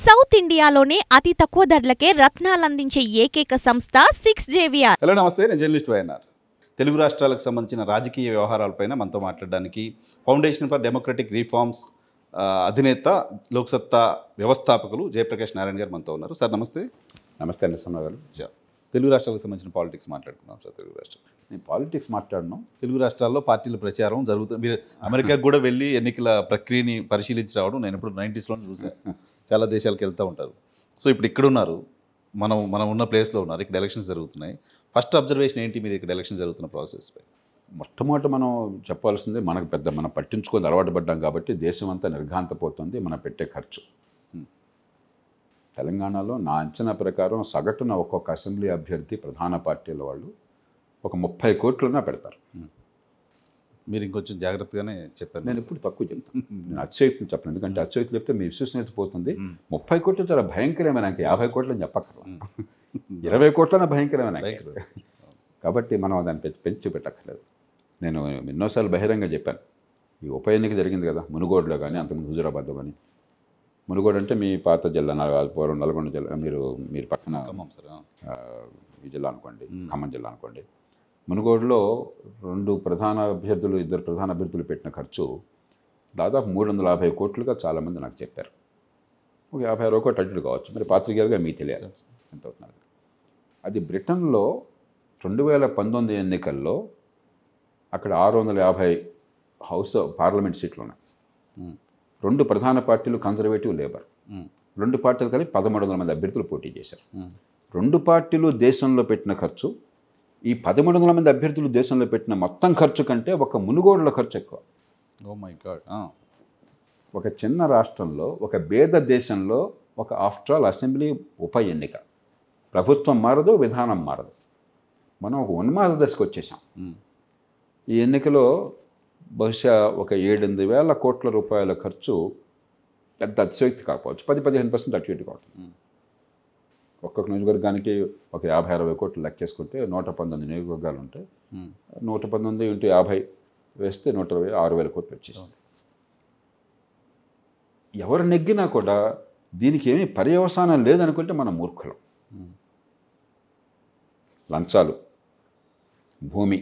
South ఇండియాలోనే అతి తక్కువ ధరలకే రత్నాలందించే ఏకైక సంస్థ సిక్స్ జేవిఆర్ హలో నమస్తే నేను జర్నలిస్ట్ వైఎన్ఆర్ తెలుగు రాష్ట్రాలకు సంబంధించిన రాజకీయ వ్యవహారాలపైన మనతో మాట్లాడడానికి ఫౌండేషన్ ఫర్ డెమోక్రటిక్ రీఫార్మ్స్ ఆ, అధినేత లోక్సత్తా వ్యవస్థాపకులు జయప్రకాష్ నారాయణ గారు మనతో ఉన్నారు సార్ నమస్తే నమస్తే నరసింహ గారు చా. తెలుగు రాష్ట్రాలకు సంబంధించిన పాలిటిక్స్ మాట్లాడుకుందాం సార్ తెలుగు రాష్ట్రాలు నేను పాలిటిక్స్ మాట్లాడను తెలుగు రాష్ట్రాల్లో పార్టీల ప్రచారం జరుగుతుంది మీరు అమెరికాకు కూడా వెళ్ళి ఎన్నికల ప్రక్రియని పరిశీలించి రావడం నేను ఇప్పుడు నైంటీస్లో చూసాను చాలా దేశాలకు వెళ్తూ ఉంటారు సో ఇప్పుడు ఇక్కడ ఉన్నారు మనం మనం ఉన్న ప్లేస్లో ఉన్నారు ఇక్కడ ఎలక్షన్స్ జరుగుతున్నాయి ఫస్ట్ అబ్జర్వేషన్ ఏంటి మీరు ఇక్కడ ఎలక్షన్ జరుగుతున్న ప్రాసెస్ పై మొట్టమొదట మనం చెప్పాల్సింది మనకు పెద్ద మనం పట్టించుకొని అలవాటు పడ్డాం కాబట్టి దేశం అంతా నిర్ఘాంతపోతుంది మనం పెట్టే ఖర్చు హ్మ్. తెలంగాణలో నా అంచనా ప్రకారం సగటున ఒక్కొక్క అసెంబ్లీ అభ్యర్థి ప్రధాన పార్టీల వాళ్ళు ఒక ముప్పై కోట్లున్నా పెడతారు మీరు ఇంకొంచెం జాగ్రత్తగానే చెప్పారు నేను ఇప్పుడు తక్కువ చెప్తాను నేను అతిశయోక్తులు చెప్పను ఎందుకంటే అతిశయోక్తులు చెప్తే మీ విశ్వసనీయత పోతుంది ముప్పై కోట్లు చాలా భయంకరమైన ఇంకా యాభై కోట్లు అని చెప్పక్కర్లా ఇరవై కోట్లన భయంకరమైన అంకె. భయంకరం. కాబట్టి మనం దాన్ని పెంచి పెంచి పెట్టక్కర్లేదు నేను ఎన్నోసార్లు బహిరంగ చెప్పాను ఈ ఉప ఎన్నిక జరిగింది కదా మునుగోడులో కానీ అంతకుముందు హుజురాబాద్లో కానీ మునుగోడు అంటే మీ పాత జిల్లా నల్- పూర్వం నల్గొండ జిల్లా మీరు మీరు పక్కన ఖమ్మం సార్ ఆ. ఆ, ఈ జిల్లా అనుకోండి ఖమ్మం జిల్లా అనుకోండి మునుగోడులో రెండు ప్రధాన అభ్యర్థులు ఇద్దరు ప్రధాన అభ్యర్థులు పెట్టిన ఖర్చు దాదాపు మూడు వందల యాభై కోట్లుగా చాలామంది నాకు చెప్పారు ఒక యాభై అరవై కోట్లు అడ్డు కావచ్చు మరి పాత్రికేయులుగా మీకు తెలియాలి ఎంత అవుతున్నారు అది బ్రిటన్లో రెండు వేల పంతొమ్మిది ఎన్నికల్లో అక్కడ ఆరు వందల యాభై హౌస్ పార్లమెంట్ సీట్లు ఉన్నాయి ఉమ్. రెండు ప్రధాన పార్టీలు కన్జర్వేటివ్ లేబర్ ఉమ్. రెండు పార్టీలు కలిపి పదమూడు వందల మంది అభ్యర్థులు పోటీ చేశారు ఉమ్. రెండు పార్టీలు దేశంలో పెట్టిన ఖర్చు ఈ పదమూడు వందల మంది అభ్యర్థులు దేశంలో పెట్టిన మొత్తం ఖర్చు కంటే ఒక మునుగోడుల ఖర్చు ఎక్కువ ఓ మై గాడ్ ఒక చిన్న రాష్ట్రంలో ఒక భేద దేశంలో ఒక ఆఫ్టర్ ఆల్ అసెంబ్లీ ఉప ఎన్నిక ప్రభుత్వం మారదు విధానం మారదు మనం ఒక ఉన్మాద దశకు వచ్చేసాం ఈ ఎన్నికలో బహుశా ఒక ఏడెనిమిది వేల కోట్ల రూపాయల ఖర్చు పెద్ద అతిశయోక్తి కాకపోవచ్చు పది పదిహేను పర్సెంట్ అటు ఇటు కావచ్చు ఒక్కొక్క నియోజకవర్గానికి ఒక యాభై అరవై కోట్లు లెక్కేసుకుంటే నూట పంతొమ్మిది నియోజకవర్గాలు ఉంటాయి నూట పంతొమ్మిది ఇంటూ యాభై వేస్తే నూట ఇరవై ఆరు వేల కోట్లు వచ్చేసింది ఎవరు నెగ్గినా కూడా దీనికి ఏమీ పర్యవసానం లేదనుకుంటే మనం మూర్ఖులం లంచాలు భూమి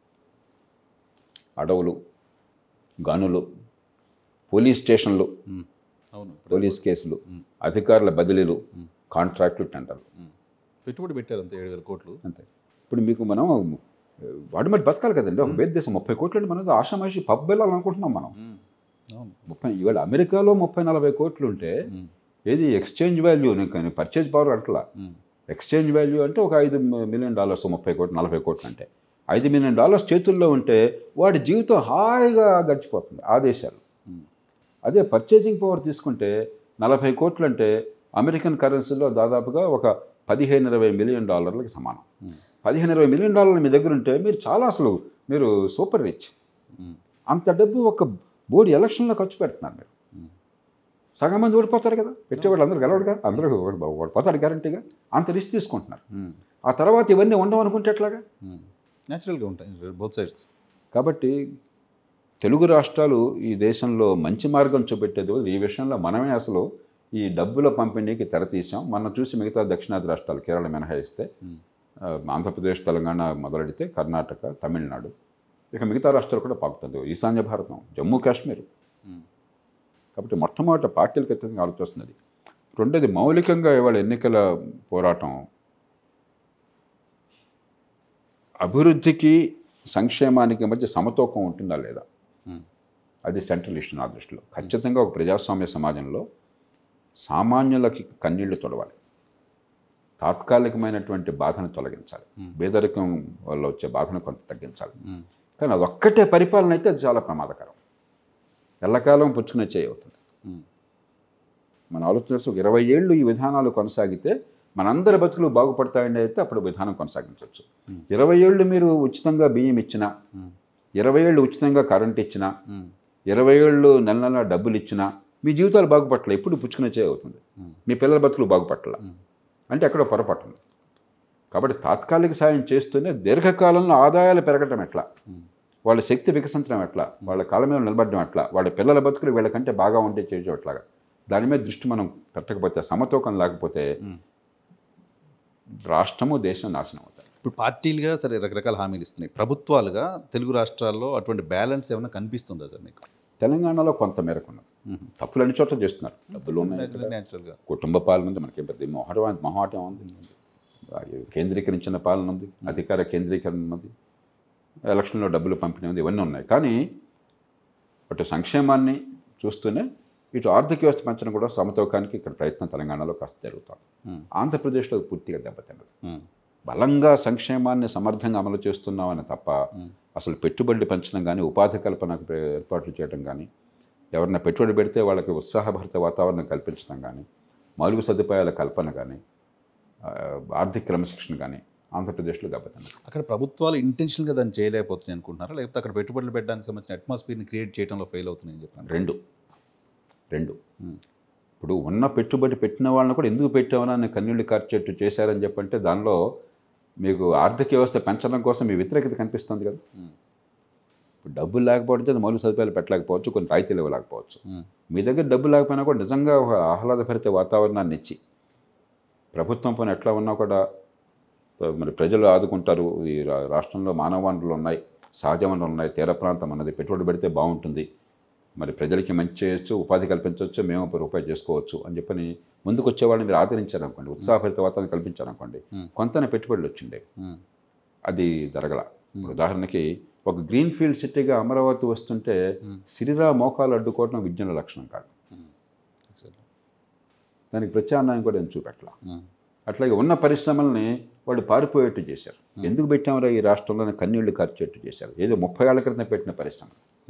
అడవులు గనులు పోలీస్ స్టేషన్లు అవును పోలీస్ కేసులు అధికారుల బదిలీలు కాంట్రాక్టులు టెండర్లు ఉమ్. పెట్టుబడి పెట్టారు అంతే ఏడు వేల కోట్లు అంతే ఇప్పుడు మీకు మనం వాడి మరి బతకాలి కదండి ఒక వేద దేశం ముప్పై కోట్లు అంటే మనం ఆషామాషి పబ్ వెళ్ళాలనుకుంటున్నాం మనం అవును ముప్పై ఇవాళ అమెరికాలో ముప్పై నలభై కోట్లు ఉంటే ఉమ్. ఏది ఎక్స్చేంజ్ వాల్యూ నేను పర్చేజ్ పవర్ అంటలా ఉమ్. ఎక్స్చేంజ్ వాల్యూ అంటే ఒక ఐదు మిలియన్ డాలర్స్ ముప్పై కోట్లు నలభై కోట్లు అంటే ఐదు మిలియన్ డాలర్స్ చేతుల్లో ఉంటే వాడి జీవితం హాయిగా గడిచిపోతుంది ఆ దేశాలు ఉమ్. అదే పర్చేసింగ్ పవర్ తీసుకుంటే నలభై కోట్లు అంటే అమెరికన్ కరెన్సీలో దాదాపుగా ఒక పదిహేను ఇరవై మిలియన్ డాలర్లకి సమానం ఉమ్. పదిహేను ఇరవై మిలియన్ డాలర్లు మీ దగ్గర ఉంటే మీరు చాలా అసలు మీరు సూపర్ రిచ్ ఉమ్. అంత డబ్బు ఒక బోర్డు ఎలక్షన్లో ఖర్చు పెడుతున్నారు మీరు ఉమ్. సగం మంది ఓడిపోతారు కదా పెట్టేవాళ్ళు అందరూ గెలవడుగా అందరూ ఓడి- ఓడిపోతారు గ్యారంటీగా అంత రిస్క్ తీసుకుంటున్నారు ఉమ్. ఆ తర్వాత ఇవన్నీ ఉండవు అనుకుంటే ఎట్లాగా ఉమ్. న్యాచురల్గా ఉంటాయి బోత్ సైడ్స్ కాబట్టి తెలుగు రాష్ట్రాలు ఈ దేశంలో మంచి మార్గం చూపెట్టేది ఈ విషయంలో మనమే అసలు ఈ డబ్బుల పంపిణీకి తెరతీసాం మనం చూసి మిగతా దక్షిణాది రాష్ట్రాలు కేరళ మినహాయిస్తే ఉమ్. ఆ, ఆంధ్రప్రదేశ్ తెలంగాణ మొదలెడితే కర్ణాటక తమిళనాడు ఇక మిగతా రాష్ట్రాలు కూడా పాకుతుంది ఈశాన్య భారతం జమ్మూ కాశ్మీర్ ఉమ్. కాబట్టి మొట్టమొదట పార్టీలకు అత్యంతంగా ఆలోచిస్తున్నది రెండోది మౌలికంగా ఇవాళ ఎన్నికల పోరాటం అభివృద్ధికి సంక్షేమానికి మధ్య సమతూకం ఉంటుందా లేదా ఉమ్. అది సెంట్రల్ ఇష్యూ నా దృష్టిలో ఖచ్చితంగా ఒక ప్రజాస్వామ్య సమాజంలో సామాన్యులకి కన్నీళ్లు తొడవాలి తాత్కాలికమైనటువంటి బాధను తొలగించాలి పేదరికం వల్ల వచ్చే బాధను కొంత తగ్గించాలి ఉమ్. కానీ అదొక్కటే పరిపాలన అయితే అది చాలా ప్రమాదకరం ఎల్లకాలం పుచ్చుకునే చేయి అవుతుంది ఉమ్. మన ఆలోచన చేస్తే ఒక ఇరవై ఏళ్ళు ఈ విధానాలు కొనసాగితే మనందరి బతుకులు బాగుపడతాయని అయితే అప్పుడు విధానం కొనసాగించవచ్చు ఇరవై ఏళ్ళు మీరు ఉచితంగా బియ్యం ఇచ్చినా ఉమ్. ఇరవై ఏళ్ళు ఉచితంగా కరెంట్ ఇచ్చినా ఉమ్. ఇరవై ఏళ్ళు నెల నెల డబ్బులు ఇచ్చినా మీ జీవితాలు బాగుపట్ల ఎప్పుడు పుచ్చుకునే చేయి అవుతుంది ఉమ్. మీ పిల్లల బతుకులు బాగుపట్ల ఉమ్. అంటే ఎక్కడో పొరపాటు ఉంది కాబట్టి తాత్కాలిక సాయం చేస్తూనే దీర్ఘకాలంలో ఆదాయాలు పెరగటం ఎట్లా ఉమ్. వాళ్ళ శక్తి వికసించడం ఎట్లా వాళ్ళ కాళ్ళ మీద నిలబడడం ఎట్లా వాళ్ళ పిల్లల బతుకులు వీళ్ళకంటే బాగా ఉంటే చేయడం ఎట్లాగా దాని మీద దృష్టి మనం పెట్టకపోతే సమతూకం లేకపోతే మ్మ్. రాష్ట్రము దేశం నాశనం అవుతాయి ఇప్పుడు పార్టీలుగా సరే రకరకాల హామీలు ఇస్తున్నాయి ప్రభుత్వాలుగా తెలుగు రాష్ట్రాల్లో అటువంటి బ్యాలెన్స్ ఏమైనా కనిపిస్తుందా సార్ మీకు తెలంగాణలో కొంత మేరకు ఉన్నది తప్పులు అన్ని చోట్ల చేస్తున్నారు డబ్బులు ఉన్నాయి ఇక్కడ. న్యాచురల్గా కుటుంబ పాలన ఉంది మనకి పెద్ద మొహటం మొహాటం ఉంది అది కేంద్రీకరించిన పాలన ఉంది అధికార కేంద్రీకరణ ఉన్నది ఎలక్షన్లో డబ్బులు పంపిణీ ఉంది ఇవన్నీ ఉన్నాయి కానీ అటు సంక్షేమాన్ని చూస్తూనే ఇటు ఆర్థిక వ్యవస్థ పెంచడం కూడా సమతూకానికి ఇక్కడ ప్రయత్నం తెలంగాణలో కాస్త జరుగుతుంది ఆంధ్రప్రదేశ్లో అది పూర్తిగా దెబ్బతిన్నది బలంగా సంక్షేమాన్ని సమర్థంగా అమలు చేస్తున్నామని తప్ప అసలు పెట్టుబడులు పెంచడం కానీ ఉపాధి కల్పనకు ప్రే- ఏర్పాట్లు చేయడం కానీ ఎవరైనా పెట్టుబడి పెడితే వాళ్ళకి ఉత్సాహభరిత వాతావరణం కల్పించడం కానీ మౌలిక సదుపాయాల కల్పన కానీ ఆ, ఆర్థిక క్రమశిక్షణ కానీ ఆంధ్రప్రదేశ్లో దెబ్బతిన్నది అక్కడ ప్రభుత్వాలు ఇంటెన్షనల్గా దాన్ని చేయలేకపోతున్నాయి అనుకుంటున్నారా లేకపోతే అక్కడ పెట్టుబడులు పెట్టడానికి సంబంధించిన అట్మాస్ఫియర్ని క్రియేట్ చేయడంలో ఫెయిల్ అవుతున్నాయని చెప్పాను రెండు రెండు మ్మ్. ఇప్పుడు ఉన్న పెట్టుబడి పెట్టిన వాళ్ళని కూడా ఎందుకు పెట్టామని అని కన్నీళ్లు కార్చేట్టు చేశారని చెప్పంటే దానిలో మీకు ఆర్థిక వ్యవస్థ పెంచడం కోసం మీ వ్యతిరేకత కనిపిస్తుంది కదా ఇప్పుడు డబ్బులు లేకపోతే అది మౌలిక సదుపాయాలు పెట్టలేకపోవచ్చు కొన్ని రాయితీలు ఇవ్వలేకపోవచ్చు మీ దగ్గర డబ్బు లేకపోయినా కూడా నిజంగా ఒక ఆహ్లాదభరిత వాతావరణాన్ని ఇచ్చి ప్రభుత్వం పని ఎట్లా ఉన్నా కూడా మరి ప్రజలు ఆదుకుంటారు ఈ రా- రాష్ట్రంలో మానవ వనరులు ఉన్నాయి సహజ వనరులు ఉన్నాయి తీర ప్రాంతం ఉన్నది పెట్టుబడి పెడితే బాగుంటుంది మరి ప్రజలకి మంచి చేయొచ్చు ఉపాధి కల్పించవచ్చు మేము ఒక రూపాయి చేసుకోవచ్చు అని చెప్పని ముందుకు వచ్చే వాళ్ళని మీరు ఆదరించారనుకోండి ఉత్సాహభరిత వాతావరణం కల్పించారనుకోండి Hmm. కొంతనే పెట్టుబడులు వచ్చిండే అది జరగల ఇప్పుడు ఉదాహరణకి ఒక గ్రీన్ ఫీల్డ్ సిటీగా అమరావతి వస్తుంటే సిరిరా మోకాలు అడ్డుకోవడం విజ్ఞాన లక్షణం కాదు దానికి ప్రత్యామ్నాయం కూడా నేను చూపెట్టాల అట్లాగే ఉన్న పరిశ్రమల్ని వాళ్ళు పారిపోయేట్టు చేశారు ఎందుకు పెట్టామరా ఈ రాష్ట్రంలోనే కన్నీళ్లు ఖర్చేట్టు చేశారు ఏదో ముప్పై ఏళ్ల క్రితం పెట్టిన పరిశ్రమ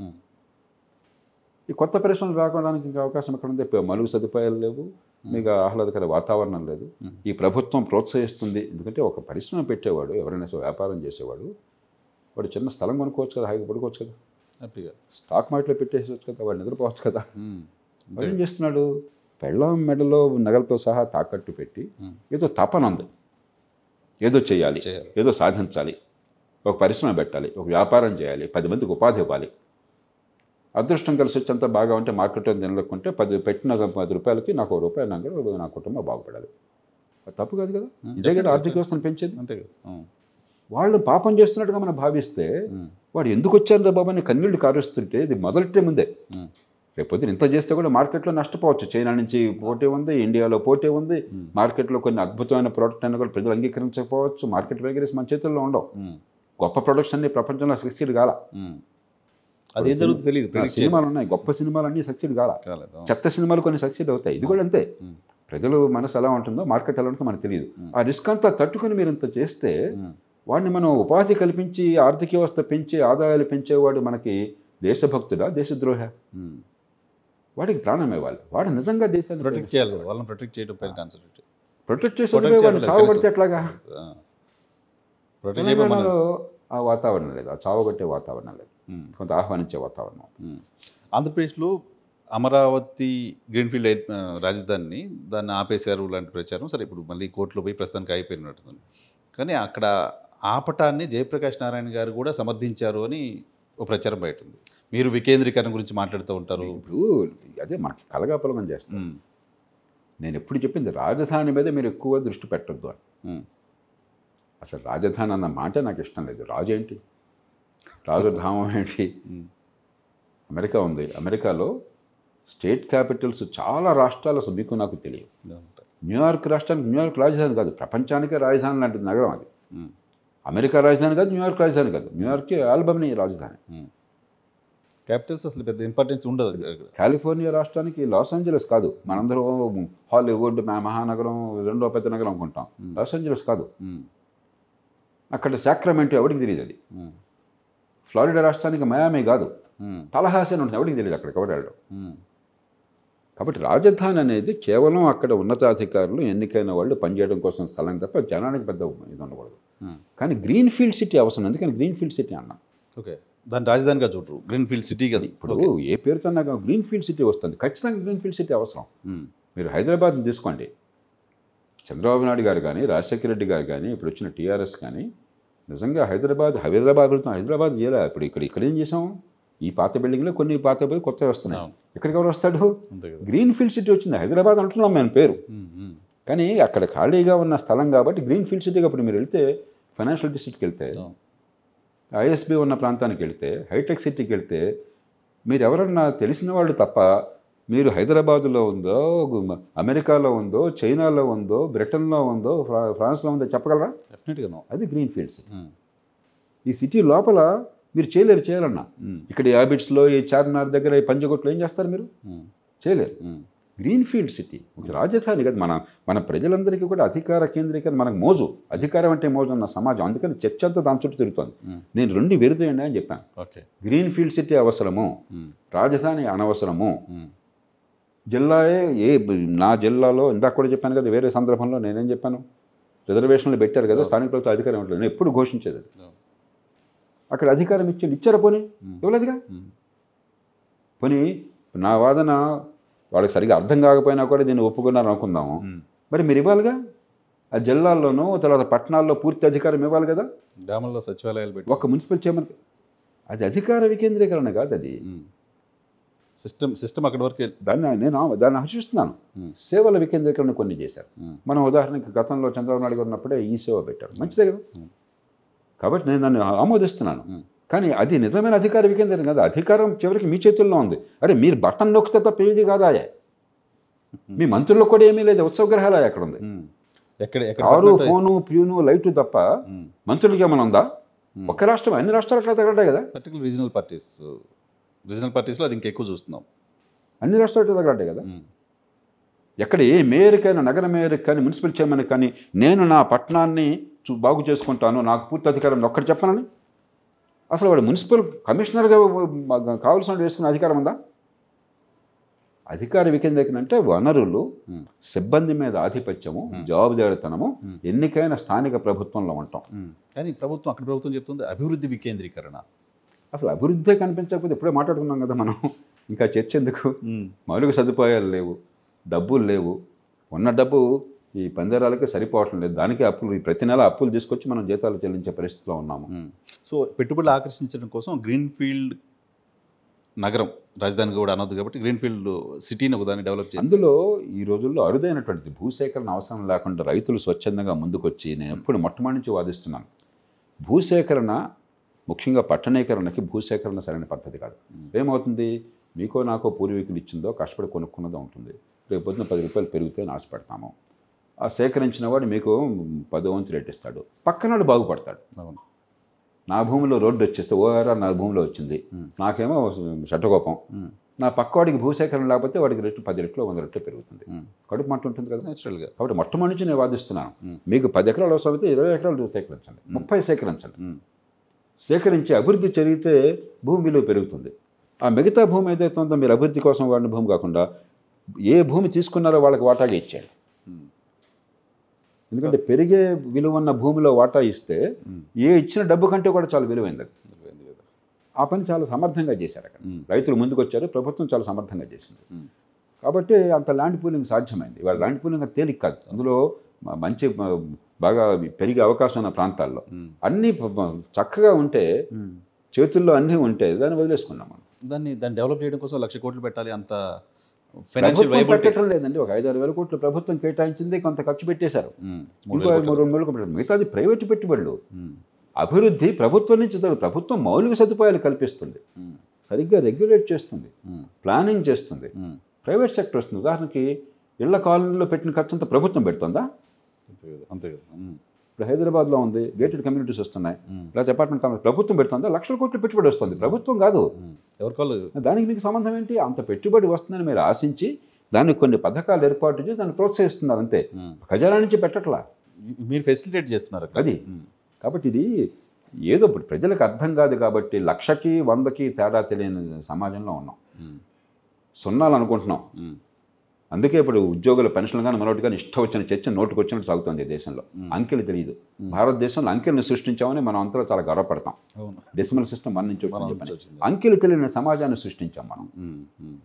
ఈ కొత్త పరిశ్రమలు రావడానికి ఇంకా అవకాశం ఎక్కడ ఉంది ఇప్పుడు మలుగు సదుపాయాలు లేవు మీకు ఆహ్లాదకర వాతావరణం లేదు ఈ ప్రభుత్వం ప్రోత్సహిస్తుంది ఎందుకంటే ఒక పరిశ్రమ పెట్టేవాడు ఎవరైనా సరే వ్యాపారం చేసేవాడు వాడు చిన్న స్థలం కొనుక్కోవచ్చు కదా హాయిగా పడుకోవచ్చు కదా హ్యాపీగా స్టాక్ మార్కెట్లో పెట్టేసుకోవచ్చు కదా వాడు నిద్రపోవచ్చు కదా వాడు ఏం చేస్తున్నాడు పెళ్ళం మెడలో నగలతో సహా తాకట్టు పెట్టి ఏదో తపన ఉంది ఏదో చేయాలి చేయాలి. ఏదో సాధించాలి ఒక పరిశ్రమ పెట్టాలి ఒక వ్యాపారం చేయాలి పది మందికి ఉపాధి ఇవ్వాలి అదృష్టం కలిసి వచ్చేంత బాగా ఉంటే మార్కెట్లో నిలకుంటే పది పెట్టిన పది రూపాయలకి నాకు ఒక రూపాయి నాకు నా కుటుంబం బాగుపడాలి అది తప్పు కాదు కదా ఇదే కదా ఆర్థిక వ్యవస్థను పెంచేది అంతే కదా ఉమ్. వాళ్ళు పాపం చేస్తున్నట్టుగా మనం భావిస్తే ఉమ్. వాడు ఎందుకు వచ్చారు రా బాబు అని కన్నీళ్లు కారుస్తుంటే ఇది మొదలెట్టే ముందే ఉమ్. రేపొద్దున ఇంత చేస్తే కూడా మార్కెట్లో నష్టపోవచ్చు చైనా నుంచి పోటీ ఉంది ఇండియాలో పోటీ ఉంది మార్కెట్లో కొన్ని అద్భుతమైన ప్రోడక్ట్ అయినా కూడా ప్రజలు అంగీకరించకపోవచ్చు మార్కెట్ వేగరేసి మన చేతుల్లో ఉండవు ఉమ్. గొప్ప ప్రొడక్ట్స్ అన్ని ప్రపంచంలో సక్సీడ్ కాల ఉమ్. అది ఏం జరుగుతుందో తెలియదు ఆ predict సినిమాలు ఉన్నాయి గొప్ప సినిమాలు అన్నీ సక్సీడ్ కాల చేయలేదు. కాలేదు చెత్త సినిమాలు కొన్ని సక్సీడ్ అవుతాయి ఇది కూడా అంతే ఉమ్. ప్రజలు మనసు ఎలా ఉంటుందో మార్కెట్ ఎలా ఉంటుందో మనకు తెలియదు ఆ రిస్క్ అంతా తట్టుకుని మీరు ఇంత చేస్తే ఉమ్. వాడిని మనం ఉపాధి కల్పించి ఆర్థిక వ్యవస్థ పెంచి ఆదాయాలు పెంచేవాడు మనకి దేశభక్తుడా దేశద్రోహ ఉమ్. వాడికి ప్రాణం ఇవ్వాలి వాడు నిజంగా దేశాన్ని ప్రొటెక్ట్ చేయాలి కదా వాళ్ళని ప్రొటెక్ట్ చేయడం పైన కాన్సన్ట్రేట్ ప్రొటెక్ట్ చేసి Protect వదిలే వాడిని చేయడం చావగొడితే తెలుసు. ఎట్లాగా ప్రొటెక్ట్ చేయమని తెలంగాణలో ఆ వాతావరణం లేదు ఆ చావగొట్టే వాతావరణం లేదు కొంత ఆహ్వానించే వాతావరణం ఆంధ్రప్రదేశ్లో అమరావతి గ్రీన్ఫీల్డ్ ఎయిర్- ఆ, రాజధానిని దాన్ని ఆపేశారు లాంటి ప్రచారం సరే ఇప్పుడు మళ్ళీ కోర్టులో పోయి ప్రస్తుతానికి అయిపోయినట్టుంది కానీ అక్కడ ఆపటాన్ని జయప్రకాష్ నారాయణ గారు కూడా సమర్థించారు అని ఒక ప్రచారం బయట ఉంది మీరు వికేంద్రీకరణ గురించి మాట్లాడుతూ ఉంటారు ఇప్పుడు అదే మాట కలగాపలగం చేస్తాను ఉమ్, నేను ఎప్పుడు చెప్పింది రాజధాని మీద మీరు ఎక్కువ దృష్టి పెట్టొద్దు అని ఉమ్, అసలు రాజధాని అన్న మాట నాకు ఇష్టం లేదు రాజు ఏంటి రాజధామం ఏంటి ఉమ్, అమెరికా ఉంది అమెరికాలో స్టేట్ క్యాపిటల్స్ చాలా రాష్ట్రాలు అసలు మీకు నాకు తెలియదు ఇలా ఉంటాయి. న్యూయార్క్ రాష్ట్రానికి న్యూయార్క్ రాజధాని కాదు ప్రపంచానికే రాజధాని లాంటి నగరం అది ఉమ్, అమెరికా రాజధాని కాదు న్యూయార్క్ రాజధాని కాదు న్యూయార్కే ఆల్బమ్ని రాజధాని ఉమ్. క్యాపిటల్స్ అసలు పెద్ద ఇంపార్టెన్స్ ఉండదు అక్కడ. కాలిఫోర్నియా రాష్ట్రానికి లాస్ ఏంజలస్ కాదు మనందరం హాలీవుడ్ మా మహానగరం రెండో పెద్ద నగరం అనుకుంటాం లాస్ ఏంజలస్ కాదు ఉమ్, అక్కడ సాక్రమెంట్ ఎవరికి తెలియదు అది ఉమ్, ఫ్లారిడా రాష్ట్రానికి మయామి కాదు ఉమ్, తలహాసి అని ఉంటుంది ఎవరికి తెలియదు అక్కడికి ఎవరు వెళ్ళడం ఉమ్, కాబట్టి రాజధాని అనేది కేవలం అక్కడ ఉన్నతాధికారులు ఎన్నికైన వాళ్ళు పనిచేయడం కోసం స్థలం తప్ప జనానికి పెద్ద ఇది ఉండకూడదు ఉమ్. కానీ గ్రీన్ ఫీల్డ్ సిటీ అవసరం ఎందుకని గ్రీన్ ఫీల్డ్ సిటీ అన్నాం ఓకే దాన్ని రాజధానిగా చూడరు గ్రీన్ఫీల్డ్ సిటీ కదా ఇప్పుడు ఏ పేరుతో నాకు గ్రీన్ ఫీల్డ్ సిటీ వస్తుంది ఖచ్చితంగా గ్రీన్ ఫీల్డ్ సిటీ అవసరం ఉమ్, మీరు హైదరాబాద్ని తీసుకోండి చంద్రబాబు నాయుడు గారు కానీ రాజశేఖర రెడ్డి గారు కానీ ఇప్పుడు వచ్చిన టీఆర్ఎస్ కానీ నిజంగా హైదరాబాద్ హైదరాబాద్ వెళ్తాం హైదరాబాద్ చేయలే ఇప్పుడు ఇక్కడ ఇక్కడ ఏం చేసాం ఈ పాత బిల్డింగ్లో కొన్ని పాత బిల్డింగ్ కొత్తవి వస్తున్నాయి అవును. ఇక్కడికి ఎవరు వస్తాడు అంతే కదా గ్రీన్ ఫీల్డ్ సిటీ వచ్చింది హైదరాబాద్ అంటున్నాం మేము పేరు ఉమ్, ఉమ్. కానీ అక్కడ ఖాళీగా ఉన్న స్థలం కాబట్టి గ్రీన్ ఫీల్డ్ సిటీకి అప్పుడు మీరు వెళ్తే ఫైనాన్షియల్ డిస్ట్రిక్ట్కి వెళ్తే అవును. ఐఎస్బి ఉన్న ప్రాంతానికి వెళ్తే హైటెక్ సిటీకి వెళ్తే మీరు ఎవరన్నా తెలిసిన వాళ్ళు తప్ప మీరు హైదరాబాదులో ఉందో గు- అమెరికాలో ఉందో చైనాలో ఉందో బ్రిటన్లో ఉందో ఫ్రా ఫ్రాన్స్లో ఉందో చెప్పగలరా డెఫినెట్గా నో అది గ్రీన్ ఫీల్డ్ సిటీ ఉమ్, ఈ సిటీ లోపల మీరు చేయలేరు చేయాలన్నా ఉమ్, ఇక్కడ ఈ హ్యాబిట్స్లో ఈ చార్మినార్ దగ్గర ఈ పంచగొట్లు ఏం చేస్తారు మీరు ఉమ్, చేయలేరు ఉమ్. గ్రీన్ ఫీల్డ్ సిటీ ఒక రాజధాని కదా మన మన ప్రజలందరికీ కూడా అధికార కేంద్రీకరణ మనకు మోజు అధికారం అంటే మోజు ఉన్న సమాజం అందుకని చర్చ అంతా దాని చుట్టూ తిరుగుతోంది ఉమ్. నేను రెండు వెరుతాయండి అని చెప్పాను ఓకే గ్రీన్ ఫీల్డ్ సిటీ అవసరము ఉమ్, రాజధాని అనవసరము ఉమ్, జిల్లాయే ఏ నా జిల్లాలో ఇందాక కూడా చెప్పాను కదా వేరే సందర్భంలో నేనేం చెప్పాను రిజర్వేషన్లు పెట్టారు కదా స్థానిక ప్రభుత్వ అధికారం ఇవ్వట్లేదు నేను ఎప్పుడు ఘోషించేది అది. అవును. అక్కడ అధికారం ఇచ్చి ఇచ్చారా పోనీ ఉమ్. ఇవ్వలేదుగా ఉమ్, పోనీ నా వాదన వాళ్ళకి సరిగా అర్థం కాకపోయినా కూడా దీన్ని ఒప్పుకున్నారు అనుకుందాము ఉమ్. మరి మీరు ఇవ్వాలిగా ఆ జిల్లాల్లోనూ తర్వాత పట్టణాల్లో పూర్తి అధికారం ఇవ్వాలి కదా గ్రామంలో సచివాలయాలు పెట్టి ఒక మున్సిపల్ చైర్మన్ అది అధికార వికేంద్రీకరణ కాదు అది సిస్టమ్ సిస్టమ్ అక్కడి వరకు వెళ్ళి- దాన్ని నేను దాన్ని హర్షిస్తున్నాను ఉమ్, సేవల వికేంద్రీకరణ కొన్ని చేశారు ఉమ్, మనం ఉదాహరణకి గతంలో చంద్రబాబు నాయుడు గారు ఉన్నప్పుడే ఈ సేవ పెట్టారు మంచిదే కదా ఉమ్. కాబట్టి నేను దాన్ని ఆమోదిస్తున్నాను ఉమ్. కానీ అది నిజమైన అధికార వికేంద్రీకరణ కాదు అధికారం చివరికి మీ చేతుల్లో ఉంది అరే మీరు బటన్ నొక్కితే తప్ప ఏది కాదాయే మీ మంత్రులకు కూడా ఏమీ లేదు ఉత్సవ గ్రహాలయ అక్కడ ఉంది ఉమ్. ఎక్కడ ఎక్కడ కారు పడినట్టు- ఫోను ప్యూను లైటు తప్ప ఉమ్, మంత్రులకి ఏమైనా ఉందా Hmm. ఒక్క రాష్ట్రం అన్ని రాష్ట్రాలు అట్లా తగ్గట్టే కదా పర్టికులర్ రీజనల్ పార్టీస్ రీజనల్ పార్టీస్లో అది ఇంకెక్కువ చూస్తున్నాం అన్ని రాష్ట్రాలు అట్లా తగ్గట్టే కదా ఉమ్, ఎక్కడ ఏ మేయర్కైనా నగర మేయర్కి కానీ మున్సిపల్ చైర్మన్ కానీ నేను నా పట్టణాన్ని చూ- బాగు చేసుకుంటాను నాకు పూర్తి అధికారం ఉంది. ఒక్కటి చెప్పనని అసలు వాడు మున్సిపల్ కమిషనర్గా కావాల్సిన వేసుకునే అధికారం ఉందా అధికార వికేంద్రీకరణ అంటే వనరులు ఉమ్, సిబ్బంది మీద ఆధిపత్యము జవాబుదారితనము Hmm. ఎన్నికైన స్థానిక ప్రభుత్వంలో ఉంటాం ఉమ్. కానీ ప్రభుత్వం అక్కడ ప్రభుత్వం చెప్తుంది అభివృద్ధి వికేంద్రీకరణ అసలు అభివృద్ధి కనిపించకపోతే ఇప్పుడే మాట్లాడుకున్నాం కదా మనం ఇంకా చర్చ ఎందుకు ఉమ్, మౌలిక సదుపాయాలు లేవు డబ్బులు లేవు ఉన్న డబ్బు ఈ పందేరాలకి సరిపోవటం లేదు దానికి అప్పులు ఈ ప్రతి నెల అప్పులు తీసుకొచ్చి మనం జీతాలు చెల్లించే పరిస్థితిలో ఉన్నాము ఉమ్. సో పెట్టుబడులు ఆకర్షించడం కోసం గ్రీన్ ఫీల్డ్ నగరం రాజధాని కూడా అనవద్దు కాబట్టి గ్రీన్ ఫీల్డ్ సిటీని ఒకదాన్ని డెవలప్ చేసి అందులో ఈ రోజుల్లో అరుదైనటువంటిది భూసేకరణ అవసరం లేకుండా రైతులు స్వచ్ఛందంగా ముందుకొచ్చి నేను ఎప్పుడు మొట్టమొదటి నుంచి వాదిస్తున్నాను భూసేకరణ ముఖ్యంగా పట్టణీకరణకి భూసేకరణ సరైన పద్ధతి కాదు ఏమవుతుంది మీకో నాకో పూర్వీకులు ఇచ్చిందో కష్టపడి కొనుక్కున్నదో ఉంటుంది రేపు పొద్దున పది రూపాయలు పెరిగితే ఆశపడతాము ఆ సేకరించిన వాడు మీకు పదో వంతు రేట్ ఇస్తాడు పక్కనాడు బాగుపడతాడు అవును నా భూమిలో రోడ్డు వచ్చేస్తే ఓఆర్ఆర్ నా భూమిలో వచ్చింది Hmm. నాకేమో షట్టకోపం ఉమ్, నా పక్కవాడికి భూసేకరణ లేకపోతే వాడికి రెట్లు పది రెట్లు వంద రెట్లు పెరుగుతుంది ఉమ్. కడుపు మంట ఉంటుంది కదా న్యాచురల్గా కాబట్టి మొట్టమొదటి నుంచి నేను వాదిస్తున్నాను Hmm. మీకు పది ఎకరాలు అవసరం అయితే ఇరవై ఎకరాలు సేకరించండి ముప్పై సేకరించండి ఉమ్, సేకరించి అభివృద్ధి జరిగితే భూమి విలువ పెరుగుతుంది ఆ మిగతా భూమి ఏదైతే ఉందో మీరు అభివృద్ధి కోసం వాడిన భూమి కాకుండా ఏ భూమి తీసుకున్నారో వాళ్ళకి వాటాగా ఇచ్చేయండి ఉమ్, ఎందుకంటే పెరిగే విలువ ఉన్న భూమిలో వాటా ఇస్తే ఉమ్. ఏ ఇచ్చిన డబ్బు కంటే కూడా చాలా విలువైంది అది అర్థమైంది కదా. ఆ పని చాలా సమర్థంగా చేశారు అక్కడ ఉమ్, రైతులు ముందుకు వచ్చారు ప్రభుత్వం చాలా సమర్థంగా చేసింది ఉమ్, కాబట్టి అంత ల్యాండ్ పూలింగ్ సాధ్యమైంది ఇవాళ ల్యాండ్ పూలింగ్ అంత తేలిక కాదు అందులో మ- మంచి మ- బాగా పెరిగే అవకాశం ఉన్న ప్రాంతాల్లో ఉమ్, అన్నీ ప- ప- చక్కగా ఉంటే ఉమ్. చేతుల్లో అన్నీ ఉంటే దాన్ని వదిలేసుకున్నాం మనం దాన్ని దాన్ని డెవలప్ చేయడం కోసం లక్ష కోట్లు పెట్టాలి అంత ఫైనాన్షియల్ ప్రభుత్వం వైబిలిటీ పెట్టడం లేదండి ఒక ఐదారు వేల కోట్లు ప్రభుత్వం కేటాయించింది కొంత ఖర్చు పెట్టేశారు ఇంకో ఐదు మూడు రెండు వేలకు పెట్టారు మిగతాది ప్రైవేటు పెట్టుబడులు అభివృద్ధి ప్రభుత్వం నుంచి జరగదు. ప్రభుత్వం మౌలిక సదుపాయాలు కల్పిస్తుంది సరిగ్గా రెగ్యులేట్ చేస్తుంది ప్లానింగ్ చేస్తుంది ప్రైవేట్ సెక్టర్ వస్తుంది ఉదాహరణకి ఇళ్ల కాలనీలో పెట్టిన ఖర్చు అంతా ప్రభుత్వం పెడుతుందా అంతే కదా అంతే కదా ఉమ్, ఇప్పుడు హైదరాబాద్లో ఉంది గేటెడ్ కమ్యూనిటీస్ వస్తున్నాయి ఉమ్, లేకపోతే అపార్ట్మెంట్ కాలనీ ప్రభుత్వం పెడుతుందా లక్షల కోట్లు పెట్టుబడి వస్తుంది ప్రభుత్వం కాదు ఉమ్. ఎవరికాళ్ళు దానికి మీకు సంబంధం ఏంటి అంత పెట్టుబడి వస్తుందని మీరు ఆశించి దానికి కొన్ని పథకాలు ఏర్పాటు చేసి దాన్ని ప్రోత్సహిస్తున్నారు అంతే ఉమ్. ఖజానా నుంచి పెట్టట్లా మీరు ఫెసిలిటేట్ చేస్తున్నారు అక్కడ. అది. ఉమ్, కాబట్టి ఇది ఏదో ఇప్పుడు ప్రజలకు అర్థం కాదు కాబట్టి లక్షకి వందకి తేడా తెలియని సమాజంలో ఉన్నాం ఉమ్, సున్నాలు అనుకుంటున్నాం ఉమ్, అందుకే ఇప్పుడు ఉద్యోగుల పెన్షన్లు కానీ మరొకటి కానీ ఇష్టం వచ్చిన చర్చ నోటుకు వచ్చినట్టు సాగుతుంది ఈ దేశంలో అంకెలు తెలియదు భారతదేశంలో అంకెలను సృష్టించామని మనం అంతా చాలా గర్వపడతాం అవును డెసిమల్ సిస్టమ్ మన నుంచి మన వచ్చింది నుంచి చెప్పని. వచ్చింది. అంకెలు తెలియని సమాజాన్ని సృష్టించాం మనం ఉమ్, ఉమ్.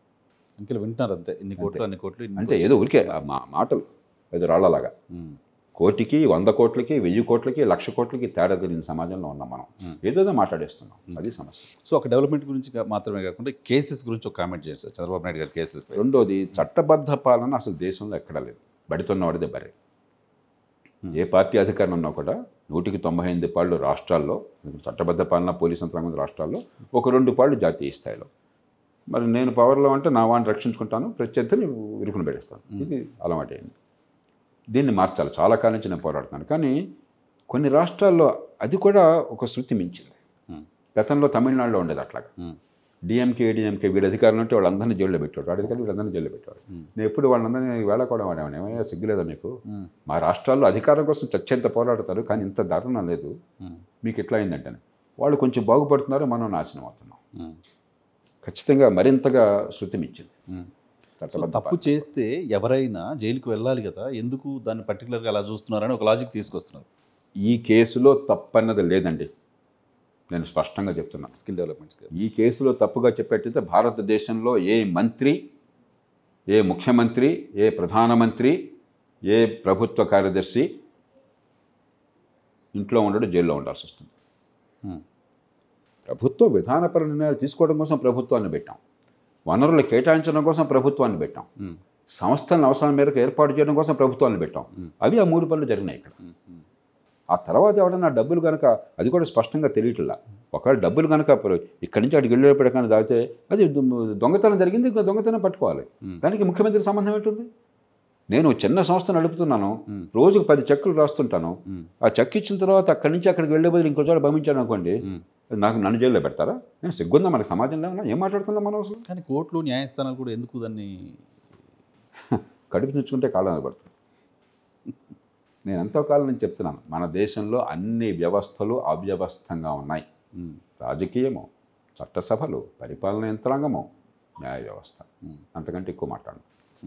అంకెలు వింటున్నారు అంతే ఇన్ని కోట్లు అన్ని కోట్లు ఇన్ని అంటే ఏదో ఊరికే ఆ మా- మాటలు ఏదో రాళ్ళలాగా ఉమ్, కోటికి వంద కోట్లకి వెయ్యి కోట్లకి లక్ష కోట్లకి తేడా తెలియని సమాజంలో ఉన్నాం మనం ఏదేదో మాట్లాడేస్తున్నాం అది సమస్య సో ఒక డెవలప్మెంట్ గురించి కా- మాత్రమే కాకుండా కేసెస్ గురించి ఒక కామెంట్ చేయండి సార్ చంద్రబాబు నాయుడు గారి కేసెస్ పై. రెండోది చట్టబద్ధ పాలన అసలు దేశంలో ఎక్కడా లేదు బడితున్నవాడిదే బర్రె ఏ పార్టీ అధికారం ఉన్నా కూడా నూటికి తొంభై ఎనిమిది పాళ్ళు రాష్ట్రాల్లో చట్టబద్ధ పాలన పోలీస్ యంత్రాంగం ఉంది రాష్ట్రాల్లో ఒక రెండు పాళ్ళు జాతీయ స్థాయిలో మరి నేను పవర్లో అంటే నా వాడిని రక్షించుకుంటాను ప్రత్యర్థిని ఇరుకుని పెట్టేస్తాను ఇది అలవాటు అయింది దీన్ని మార్చాలి చాలా కాలం నుంచి నేను పోరాడుతున్నాను కానీ కొన్ని రాష్ట్రాల్లో అది కూడా ఒక శృతి మించింది Hmm. గతంలో తమిళనాడులో ఉండేది అట్లాగా Hmm. డిఎంకే ఏడిఎంకే వీళ్ళ అధికారులు ఉంటే వాళ్ళందరినీ జైల్లో పెట్టాడు వాడి అధికారులు వీళ్ళందరినీ జైల్లో పెట్టాడు నేను ఎప్పుడు వాళ్ళందరినీ వేళ కూడా వాడేవాడిని ఏమయ్యా సిగ్గులేదా మీకు Hmm. మా రాష్ట్రాల్లో అధికారం కోసం చచ్చేంత పోరాడతారు కానీ ఇంత దారుణం లేదు Hmm. మీకు ఎట్లా అయిందంటే వాళ్ళు కొంచెం బాగుపడుతున్నారు మనం నాశనం అవుతున్నాం Hmm. ఖచ్చితంగా మరింతగా శృతి మించింది Hmm. సో చట్టబద్ధ తప్పు చేస్తే ఎవరైనా జైలుకి వెళ్ళాలి కదా ఎందుకు దాన్ని పర్టికులర్గా అలా చూస్తున్నారని ఒక లాజిక్ తీసుకొస్తున్నారు ఈ కేసులో తప్పన్నది లేదండి నేను స్పష్టంగా చెప్తున్నా స్కిల్ డెవలప్మెంట్స్ ఈ కేసులో తప్పుగా చెప్పేటైతే భారతదేశంలో ఏ మంత్రి ఏ ముఖ్యమంత్రి ఏ ప్రధానమంత్రి ఏ ప్రభుత్వ కార్యదర్శి ఇంట్లో ఉండడు జైల్లో ఉండాల్సి వస్తుంది ప్రభుత్వం విధానపర నిర్ణయాలు తీసుకోవడం కోసం ప్రభుత్వాన్ని పెట్టాం వనరులు కేటాయించడం కోసం ప్రభుత్వాన్ని పెట్టాం సంస్థలను అవసరం మేరకు ఏర్పాటు చేయడం కోసం ప్రభుత్వాన్ని పెట్టాం అవి ఆ మూడు పనులు జరిగినాయి ఇక్కడ ఆ తర్వాత ఎవడన్నా డబ్బులు కనుక అది కూడా స్పష్టంగా తెలియట్లా ఒకవేళ డబ్బులు కనుక ప్ర- ఇక్కడి నుంచి అటు వెళ్ళేప్పుడు కానీ దాగితే అది దొ- దొంగతనం జరిగింది ఇంకా దొంగతనం పట్టుకోవాలి దానికి ముఖ్యమంత్రి సంబంధం ఏంటుంది నేను చిన్న సంస్థ నడుపుతున్నాను రోజుకు పది చెక్కులు రాస్తుంటాను ఆ చెక్ ఇచ్చిన తర్వాత అక్కడి నుంచి అక్కడికి వెళ్ళే బదులు ఇంకో చోట పంపించాను అనుకోండి నాకు నన్ను జైల్లో పెడతారా నేను సిగ్గుందా మనకి సమాజంలో ఉన్నా ఏం మాట్లాడుతున్నాం మనం అసలు కానీ కోర్టులు న్యాయస్థానాలు కూడా ఎందుకు దాన్ని కడుపు తెచ్చుకుంటే కాళ్ళ పడుతుంది నేను ఎంతో కాలం నుంచి చెప్తున్నాను మన దేశంలో అన్ని వ్యవస్థలు అవ్యవస్థంగా ఉన్నాయి మ్మ్. రాజకీయము చట్టసభలు పరిపాలన యంత్రాంగము న్యాయ వ్యవస్థ మ్మ్. అంతకంటే ఎక్కువ మాట్లాడను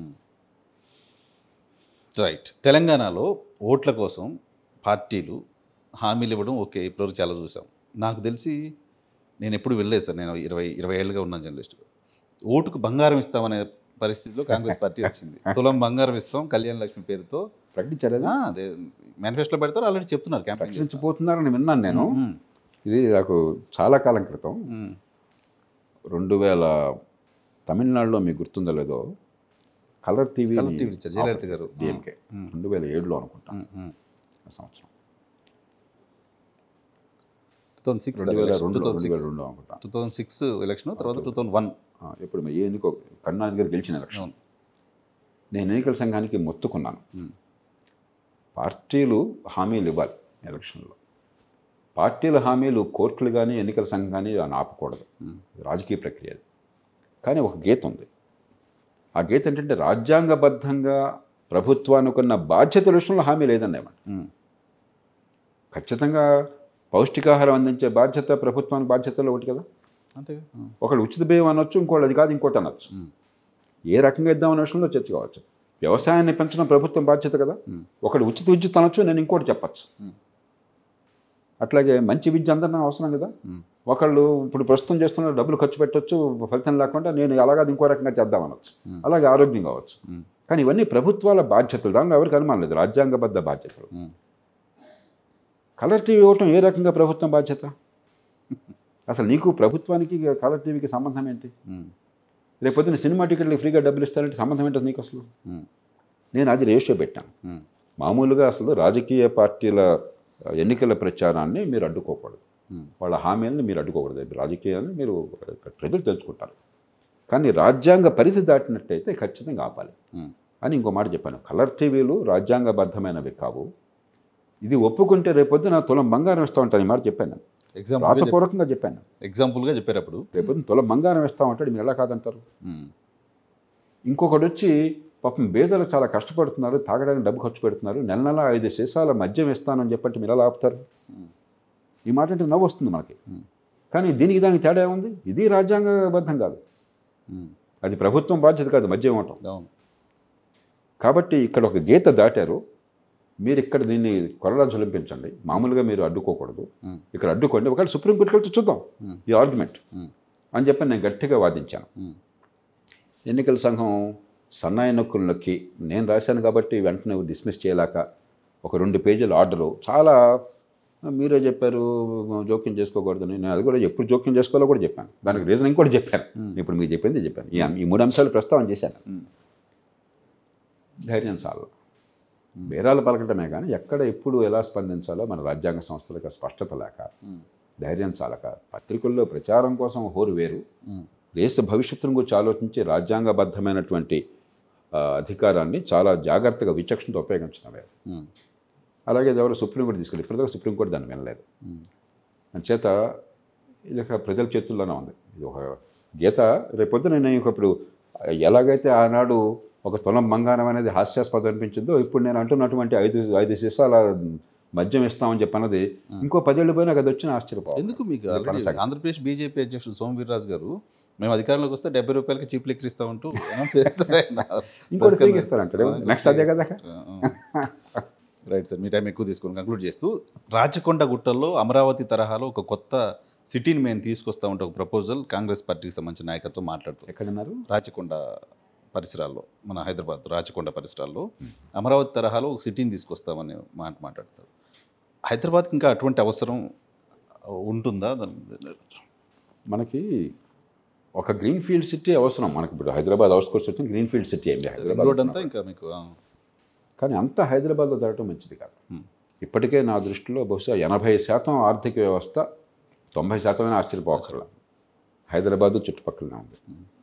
రైట్ తెలంగాణలో ఓట్ల కోసం పార్టీలు హామీలు ఇవ్వడం ఓకే ఇప్పటివరకు చాలా చూసాం నాకు తెలిసి నేను ఎప్పుడు వెళ్ళలేదు సార్ నేను ఇరవై ఇరవై ఏళ్ళుగా ఉన్నాను జర్నలిస్ట్గా ఓటుకు బంగారం ఇస్తామనే పరిస్థితిలో కాంగ్రెస్ పార్టీ వచ్చింది తులం బంగారం ఇస్తాం కళ్యాణ లక్ష్మి పేరుతో ప్రకటించారు ఆ, అదే మేనిఫెస్టోలో పెడతారు ఆల్రెడీ చెప్తున్నారు క్యాంపెయిన్ ప్రకటించిపోతున్నారని విన్నాను నేను ఇది నాకు చాలా కాలం క్రితం రెండు వేల తమిళనాడులో మీకు గుర్తుందో లేదో కలర్ టీవీ కలర్ టీవీ ఇచ్చారు, జయలలిత గారు. DMK hmm. రెండు వేల ఏడులో అనుకుంటాను ఆ సంవత్సరం టూ థౌసండ్ సిక్స్ రెండు వేల టూ రెండు థౌసండ్ రెండు వేల సిక్స్ రెండులో అనుకుంటాను టూ థౌసండ్ సిక్స్ ఎలక్షన్ తర్వాత టూ థౌసండ్ వన్ ఆ, ఎప్పుడు ఏ ఎన్నికో కరుణానిధి గారు గెలిచిన ఎలక్షన్ నేను ఎన్నికల సంఘానికి మొత్తుకున్నాను పార్టీలు హామీలు ఇవ్వాలి ఎలక్షన్లో పార్టీల హామీలు కోర్టులు కానీ ఎన్నికల సంఘం కానీ దాన్ని ఆపకూడదు ఇది రాజకీయ ప్రక్రియ అది కానీ ఒక గీత ఉంది ఆ గీత ఏంటంటే రాజ్యాంగబద్ధంగా ప్రభుత్వానికి ఉన్న బాధ్యతల విషయంలో హామీ లేదన్నమాట ఖచ్చితంగా పౌష్టికాహారం అందించే బాధ్యత ప్రభుత్వానికి బాధ్యతలో ఒకటి కదా అంతేగా ఒకళ్ళు ఉచిత బియ్యం అనొచ్చు ఇంకోటి అది కాదు ఇంకోటి అనొచ్చు ఏ రకంగా ఇద్దామనే విషయంలో చర్చ కావచ్చు వ్యవసాయాన్ని పెంచడం ప్రభుత్వం బాధ్యత కదా ఒకడు ఉచిత విద్యుత్ అనొచ్చు నేను ఇంకోటి చెప్పచ్చు అట్లాగే మంచి విద్య అందరినీ అవసరం కదా ఒకళ్ళు ఇప్పుడు ప్రస్తుతం చేస్తున్న డబ్బులు ఖర్చు పెట్టొచ్చు ఫలితం లేకుండా నేను అలాగా ఇంకో రకంగా చేద్దామనొచ్చు అలాగే ఆరోగ్యం కావచ్చు కానీ ఇవన్నీ ప్రభుత్వాల బాధ్యతలు దానిలో ఎవరికి అనుమానం లేదు రాజ్యాంగబద్ధ బాధ్యతలు కలర్ టీవీ ఇవ్వటం ఏ రకంగా ప్రభుత్వం బాధ్యత అసలు నీకు ప్రభుత్వానికి కలర్ టీవీకి సంబంధం ఏంటి రేపొద్దున సినిమా టికెట్లు ఫ్రీగా డబ్బులు ఇస్తారంటే సంబంధం ఏంటో నీకు అసలు నేను అది రేషియో పెట్టాను మామూలుగా అసలు రాజకీయ పార్టీల ఎన్నికల ప్రచారాన్ని మీరు అడ్డుకోకూడదు వాళ్ళ హామీలను మీరు అడ్డుకోకూడదు రాజకీయాలను మీరు ప్రజలు తెలుసుకుంటారు కానీ రాజ్యాంగ పరిధి దాటినట్టయితే ఖచ్చితంగా ఆపాలి అని ఇంకో మాట చెప్పాను కలర్ టీవీలు రాజ్యాంగబద్ధమైనవి కావు ఇది ఒప్పుకుంటే రేపొద్దున తులం బంగారం ఇస్తా ఉంటాను ఈ మాట చెప్పాను నేను. ఎగ్జాంపుల్గా రాతపూర్వకంగా చెప్పాను ఎగ్జాంపుల్గా చెప్పారు అప్పుడు రేపొద్దున తులం బంగారం ఇస్తా ఉంటాడు మీరు ఎలా కాదంటారు ఇంకొకటి వచ్చి పాపం బేదలు చాలా కష్టపడుతున్నారు తాగడానికి డబ్బు ఖర్చు పెడుతున్నారు నెల నెల ఐదు సీసాల మద్యం ఇస్తానని చెప్పంటే మీరు ఎలా ఆపుతారు ఈ మాట అంటే నవ్వు వస్తుంది మనకి కానీ దీనికి దానికి తేడా ఏముంది ఇది రాజ్యాంగబద్ధం కాదు అది ప్రభుత్వం బాధ్యత కాదు మద్యం ఇవ్వటం అవును కాబట్టి ఇక్కడ ఒక గీత దాటారు మీరు ఇక్కడ దీన్ని కొరడా జులింపించండి మామూలుగా మీరు అడ్డుకోకూడదు మ్మ్. ఇక్కడ అడ్డుకోండి ఒకవేళ సుప్రీంకోర్టుకి వెళ్తే చూద్దాం మ్మ్. ఈ ఆర్గ్యుమెంట్ మ్మ్. అని చెప్పి నేను గట్టిగా వాదించాను మ్మ్. ఎన్నికల సంఘం సన్నాయి నొక్కులు నొక్కి నేను రాశాను కాబట్టి వెంటనే డిస్మిస్ చేయలేక ఒక రెండు పేజీల ఆర్డరు చాలా మీరే చెప్పారు జోక్యం చేసుకోకూడదని నేను అది కూడా ఎప్పుడు జోక్యం చేసుకోవాలో కూడా చెప్పాను దానికి రీజన్ ఇంకోటి చెప్పాను ఇప్పుడు మీకు చెప్పింది చెప్పాను ఈ ఈ మూడు అంశాలు ప్రస్తావన చేశాను ధైర్యం చాలు బేరాలు పలకటమే కానీ ఎక్కడ ఎప్పుడు ఎలా స్పందించాలో మన రాజ్యాంగ సంస్థలకు స్పష్టత లేక ధైర్యం చాలక పత్రికల్లో ప్రచారం కోసం హోరు వేరు దేశ భవిష్యత్తును గురించి ఆలోచించి రాజ్యాంగబద్ధమైనటువంటి ఆ, అధికారాన్ని చాలా జాగ్రత్తగా విచక్షణతో ఉపయోగించడం వేరు అలాగే ఇది ఎవరు సుప్రీంకోర్టు తీసుకెళ్ళి ఇప్పటిదాకా సుప్రీంకోర్టు దాన్ని వినలేదు అంచేత ఇది ఒక ప్రజల చేతుల్లోనే ఉంది ఇది ఒక గీత రేపొద్దున నేను ఇంకొప్పుడు ఎలాగైతే ఆనాడు ఒక తులం బంగారం అనేది హాస్యాస్పదం అనిపించిందో ఇప్పుడు నేను అంటున్నటువంటి ఐదు ఐదు సీసాల మద్యం ఇస్తామని చెప్పన్నది ఇంకో పదేళ్ళు పోయినా అది వచ్చిన ఆశ్చర్యపోవాలి ఎందుకు మీకు ఇది already కొనసాగి- ఆంధ్రప్రదేశ్ బీజేపీ అధ్యక్షుడు సోమ వీర్రాజు గారు మేము అధికారంలోకి వస్తే డెబ్బై రూపాయలకి చీప్ లిక్కర్ ఇస్తామంటూ announce చేస్తారు ఆయన. ఇంకోటి ఫ్రీగా ఇస్తారంటాడు నెక్స్ట్ అదే కదా రైట్ సార్ మీ టైం ఎక్కువ తీసుకొని కంక్లూడ్ చేస్తూ రాచకొండ గుట్టల్లో అమరావతి తరహాలో ఒక కొత్త సిటీని మేము తీసుకొస్తామంటే ఒక ప్రపోజల్ కాంగ్రెస్ పార్టీకి సంబంధించిన నాయకత్వం మాట్లాడుతుంది ఎక్కడున్నారు రాచకొండ పరిసరాల్లో మన హైదరాబాద్ రాచకొండ పరిసరాల్లో అమరావతి తరహాలో ఒక సిటీని తీసుకొస్తామని మాట మాట్లాడతారు హైదరాబాద్కి ఇంకా అటువంటి అవసరం ఉంటుందా దాని- మనకి ఒక గ్రీన్ ఫీల్డ్ సిటీ అవసరం మనకి ఇప్పుడు హైదరాబాద్ అవుట్స్కోర్స్ వచ్చిన గ్రీన్ ఫీల్డ్ సిటీ అయింది రోడ్ హైదరాబాద్ అంతా ఇంకా మీకు ఆ, కానీ అంత హైదరాబాద్లో జరగటం మంచిది కాదు Hmm. ఇప్పటికే నా దృష్టిలో బహుశా ఎనభై శాతం ఆర్థిక వ్యవస్థ తొంభై శాతమైన ఆశ్చర్యపోకర్లా హైదరాబాదు చుట్టుపక్కలనే ఉంది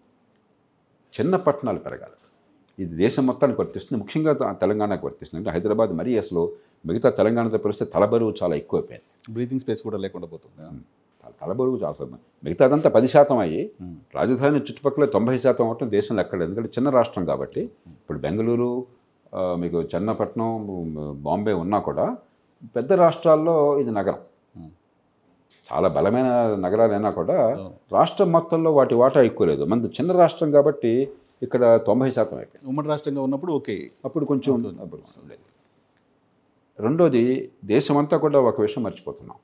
చిన్న పట్టణాలు పెరగాలి ఇది దేశం మొత్తానికి వర్తిస్తుంది ముఖ్యంగా త- తెలంగాణకు వర్తిస్తుంది అంటే హైదరాబాద్ మరీ అసలు మిగతా తెలంగాణతో పోలిస్తే తలబరువు చాలా ఎక్కువైపోయింది బ్రీతింగ్ స్పేస్ కూడా లేకుండా పోతుంది ఆ. తల- తలబరువు చాలా అసలు మిగతాదంతా పది శాతం అయ్యి Hmm. రాజధాని చుట్టుపక్కల తొంభై శాతం అవటం దేశంలో ఎక్కడ ఎందుకంటే చిన్న రాష్ట్రం కాబట్టి ఇప్పుడు బెంగళూరు ఆ, మీకు చెన్నపట్నం బాంబే ఉన్నా కూడా పెద్ద రాష్ట్రాల్లో ఇది నగరం Hmm. చాలా బలమైన నగరాలైనా కూడా Oh. రాష్ట్రం మొత్తంలో వాటి వాటా ఎక్కువ లేదు మనది చిన్న రాష్ట్రం కాబట్టి ఇక్కడ తొంభై శాతం అయిపోయింది ఉమ్మడి రాష్ట్రంగా ఉన్నప్పుడు ఓకే అప్పుడు కొంచెం అప్పుడు లేదు. రెండోది దేశమంతా కూడా ఒక విషయం మర్చిపోతున్నాం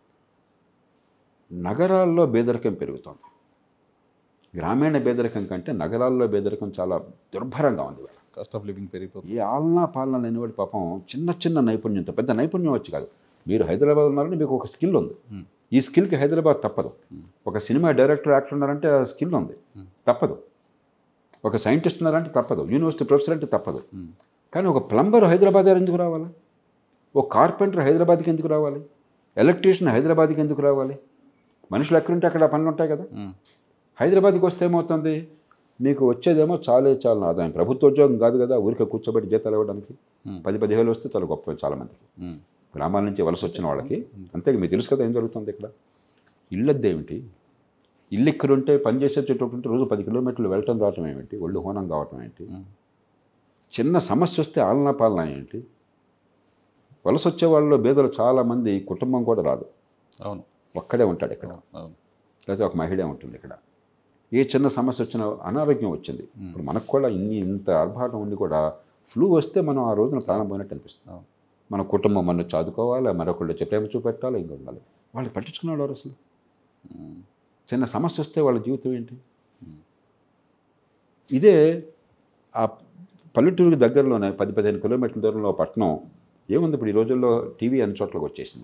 నగరాల్లో పేదరికం పెరుగుతోంది గ్రామీణ పేదరికం కంటే నగరాల్లో పేదరికం చాలా దుర్భరంగా ఉంది ఇవాళ. కాస్ట్ ఆఫ్ లివింగ్ పెరిగిపోతుంది ఈ ఆలనా పాలన లేనివాడి పాపం చిన్న చిన్న నైపుణ్యంతో పెద్ద నైపుణ్యం వచ్చి కాదు మీరు హైదరాబాద్ ఉన్నారని మీకు ఒక స్కిల్ ఉంది Hmm. ఈ స్కిల్కి హైదరాబాద్ తప్పదు ఒక సినిమా డైరెక్టర్ యాక్టర్ ఉన్నారంటే ఆ స్కిల్ ఉంది Hmm. తప్పదు ఒక సైంటిస్ట్ ఉన్నారంటే తప్పదు యూనివర్సిటీ ప్రొఫెసర్ అంటే తప్పదు Hmm. కానీ ఒక ప్లంబర్ హైదరాబాద్ ఎందుకు రావాలి ఒక కార్పెంటర్ హైదరాబాద్కి ఎందుకు రావాలి ఎలక్ట్రీషియన్ హైదరాబాద్కి ఎందుకు రావాలి మనుషులు ఎక్కడుంటే అక్కడ పనులు ఉంటాయి కదా ఉమ్. హైదరాబాద్కి వస్తే ఏమవుతుంది నీకు వచ్చేదేమో చాలే చాలు ఆదాయం ప్రభుత్వ ఉద్యోగం కాదు కదా ఊరికే కూర్చోబెట్టి జీతాలు ఇవ్వడానికి Hmm. పది పదివేలు వస్తే చాలా గొప్ప చాలామందికి ఉమ్. గ్రామాల నుంచి వలస వచ్చిన వాళ్ళకి అంతే మీకు తెలుసు కదా ఏం జరుగుతుంది ఇక్కడ ఇల్లద్దు ఏమిటి ఇల్లు ఇక్కడ ఉంటే పని చేసే చుట్టూ రోజు పది కిలోమీటర్లు వెళ్ళటం రావటం ఏమిటి ఒళ్ళు హోనం కావటం ఏంటి ఉమ్. చిన్న సమస్య వస్తే ఆలనా పాలన ఏంటి వలస వచ్చే వాళ్ళలో బేదలు చాలామంది కుటుంబం కూడా రాదు అవును ఒక్కడే ఉంటాడు ఇక్కడ అవును లేకపోతే ఒక మహిళ ఉంటుంది ఇక్కడ ఏ చిన్న సమస్య వచ్చినా అనారోగ్యం వచ్చింది ఇప్పుడు మనకు కూడా ఇన్ని ఇంత ఆర్భాటం ఉండి కూడా ఫ్లూ వస్తే మనం ఆ రోజున ప్రాణం పోయినట్టు అనిపిస్తుంది అవును. మన కుటుంబం మనం చదువుకోవాలి మరొకళ్ళు వచ్చి ప్రేమ చూపెట్టాలి ఇంకా ఉండాలి వాళ్ళు పట్టించుకునేవాడు అసలు ఉమ్. చిన్న సమస్య వస్తే వాళ్ళ జీవితం ఏంటి ఉమ్. ఇదే ఆ పల్లెటూరుకి దగ్గరలోనే పది పదిహేను కిలోమీటర్ల దూరంలో పట్టణం ఏముంది ఇప్పుడు ఈ రోజుల్లో టీవీ అన్ని చోట్లకి వచ్చేసింది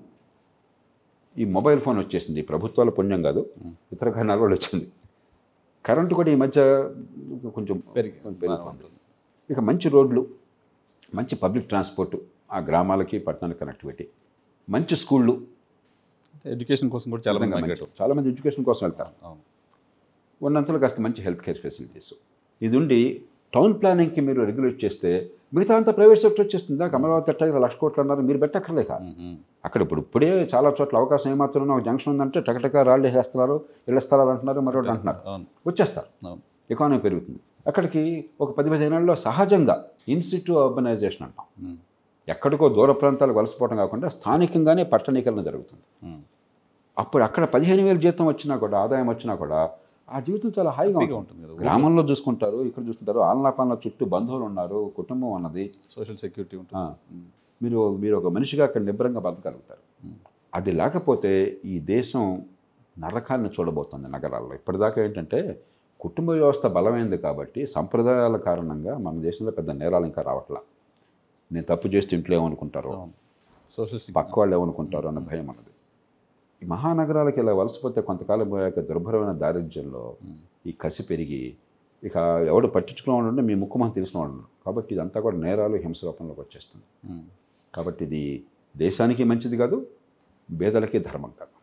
ఈ మొబైల్ ఫోన్ వచ్చేసింది ఈ ప్రభుత్వాల పుణ్యం కాదు ఇతర కారణాల వల్ల వచ్చింది కరెంటు కూడా ఈ మధ్య కొంచెం పెరిగి పెరుగుతుంది ఇక మంచి రోడ్లు మంచి పబ్లిక్ ట్రాన్స్పోర్ట్ ఆ గ్రామాలకి పట్టణానికి కనెక్టివిటీ మంచి స్కూళ్ళు ఎడ్యుకేషన్ కోసం కూడా చాలా మంది నిజంగా మైగ్రేట్ మంచి- చాలామంది ఎడ్యుకేషన్ కోసం వెళ్తారు అవును ఉన్నంతలో కాస్త మంచి హెల్త్ కేర్ ఫెసిలిటీస్ ఇది ఉండి టౌన్ ప్లానింగ్కి మీరు రెగ్యులేట్ చేస్తే మిగతా అంతా ప్రైవేట్ సెక్టర్ వచ్చేస్తుంది దాకా అమరావతి ఎట్టాక లక్ష కోట్లు అన్నారు మీరు పెట్టక్కర్లేక ఉమ్, ఉమ్. అక్కడ ఇప్పుడు ఇప్పుడే చాలా చోట్ల అవకాశం ఏమాత్రం ఉన్నా ఒక జంక్షన్ ఉందంటే టకటక రాళ్ళు వేసేస్తున్నారు ఇళ్ళ స్థలాలు అంటున్నారు మరొకటి అంటున్నారు అవును వచ్చేస్తారు అవును ఎకానమీ పెరుగుతుంది అక్కడికి ఒక పది పదిహేను ఏళ్ళలో సహజంగా ఇన్స్టిట్యూట్ అర్బనైజేషన్ అంటాం ఉమ్. ఎక్కడికో దూర ప్రాంతాలకు వలసపోవడం కాకుండా స్థానికంగానే పట్టణీకరణ జరుగుతుంది ఉమ్. అప్పుడు అక్కడ పదిహేను వేలు జీతం వచ్చినా కూడా ఆదాయం వచ్చినా కూడా ఆ జీవితం చాలా హాయిగా హ్యాపీగా ఉంటుంది ఉంటుంది కదా గ్రామంలో చూసుకుంటారు ఇక్కడ చూసుకుంటారు ఆలనా పాలన చుట్టూ బంధువులు ఉన్నారు కుటుంబం ఉన్నది సోషల్ సెక్యూరిటీ ఆ, ఉంటుంది ఉమ్. మీరు మీరు ఒక మనిషిగా అక్కడ నిబ్బరంగా బతకగలుగుతారు ఉమ్. అది లేకపోతే ఈ దేశం నరకాన్ని చూడబోతుంది నగరాల్లో ఇప్పటిదాకా ఏంటంటే కుటుంబ వ్యవస్థ బలమైంది కాబట్టి సంప్రదాయాల కారణంగా మన దేశంలో పెద్ద నేరాలు ఇంకా రావట్లా నేను తప్పు చేస్తే ఇంట్లో ఏమనుకుంటారో సోషలిస్ట్ పక్క వాళ్ళు ఏమనుకుంటారో అన్న భయం అన్నది ఈ మహానగరాలకు ఇలా వలసపోతే కొంతకాలం పోయాక దుర్భరమైన దారిద్ర్యంలో ఈ కసి పెరిగి ఇక ఎవడు పట్టించుకునే వాడు ఉంటే మీ ముఖ్యమంత్రి తెలిసిన వాడు ఉండడు. కాబట్టి ఇదంతా కూడా నేరాలు హింస రూపంలోకి వచ్చేస్తుంది కాబట్టి ఇది దేశానికి మంచిది కాదు పేదలకి ధర్మం కాదు